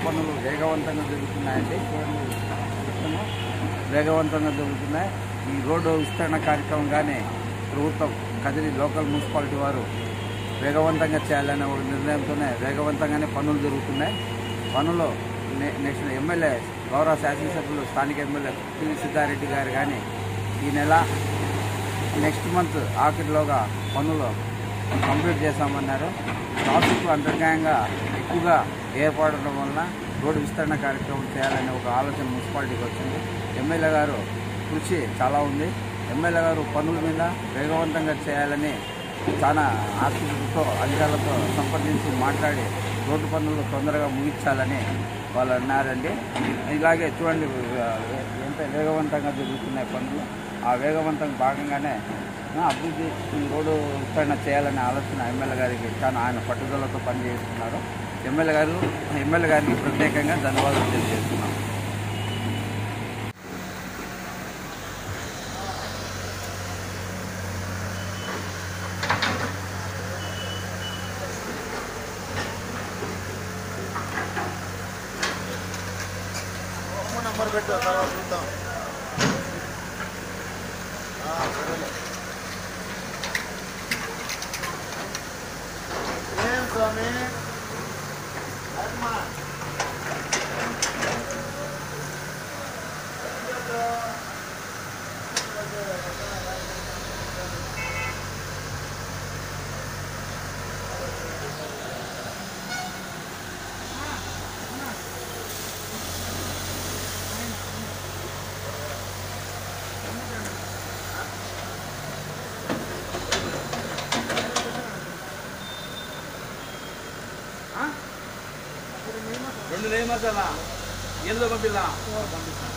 పనులు వేగవంతంగా జరుగుతున్నాయండి వేగవంతంగా జరుగుతున్నాయి ఈ రోడ్డు విస్తరణ కార్యక్రమం కానీ ప్రభుత్వం కదిరి లోకల్ మున్సిపాలిటీ వారు వేగవంతంగా చేయాలనే ఒక నిర్ణయంతోనే వేగవంతంగానే పనులు జరుగుతున్నాయి పనులు నె- నెక్స్ట్ ఎమ్మెల్యే గౌరవ శాసనసభ్యులు స్థానిక ఎమ్మెల్యే పిల్లి సిద్ధారెడ్డి గారు కానీ ఈ నెల నెక్స్ట్ మంత్ ఆఖరిలోగా పనులు కంప్లీట్ చేశామన్నారు ట్రాఫిక్ అంతర్గాయంగా ఎక్కువగా ఏర్పడడం వలన రోడ్డు విస్తరణ కార్యక్రమం చేయాలనే ఒక ఆలోచన మున్సిపాలిటీకి వచ్చింది ఎమ్మెల్యే గారు కృషి చాలా ఉంది ఎమ్మెల్యే గారు పనుల మీద వేగవంతంగా చేయాలని చాలా ఆసక్తితో అధికారులతో సంప్రదించి మాట్లాడి రోడ్డు పనులు తొందరగా ముగించాలని వాళ్ళు అన్నారండి ఇలాగే చూడండి ఆ, ఎంత వేగవంతంగా జరుగుతున్నాయి పనులు ఆ వేగవంతం భాగంగానే ఆ, అభివృద్ధి ఈ రోడ్డు విస్తరణ చేయాలనే ఆలోచన ఎమ్మెల్యే గారికి చాలా ఆయన పట్టుదలతో పనిచేస్తున్నారు ఎమ్మెల్యే గారు ఎమ్మెల్యే గారికి ప్రత్యేకంగా ధన్యవాదాలు తెలియజేస్తున్నాం నంబర్ పెట్టు తర్వాత చూద్దాం ఆ, సరేలే ఏం స్వామి అమ్మా. రెండు లేమర్చాలా ఎందులో పంపిల్లా